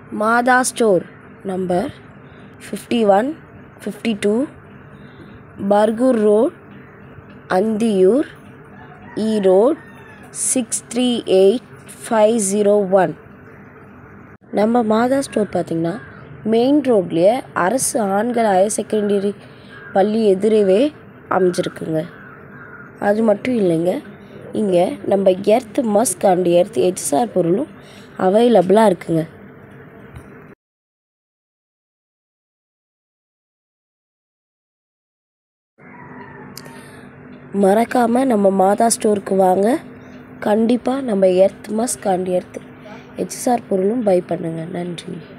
மாதா store number fifty one fifty two Bargur road Anthiyur Erode six three eight five zero one நம்ம Matha store பார்த்திங்கன்னா main ரோட்லேயே அரசு ஆண்கள் ஹையர் செகண்டரி பள்ளி எதிரவே அமைஞ்சிருக்குங்க அது மட்டும் இல்லைங்க இங்கே நம்ம earth musk and earth HSR பொருளும் அவைலபிளாக இருக்குங்க மறக்காமல் நம்ம மாதா ஸ்டோருக்கு வாங்க கண்டிப்பாக நம்ம earth musk and earth HSR பொருளும் பை பண்ணுங்கள் நன்றி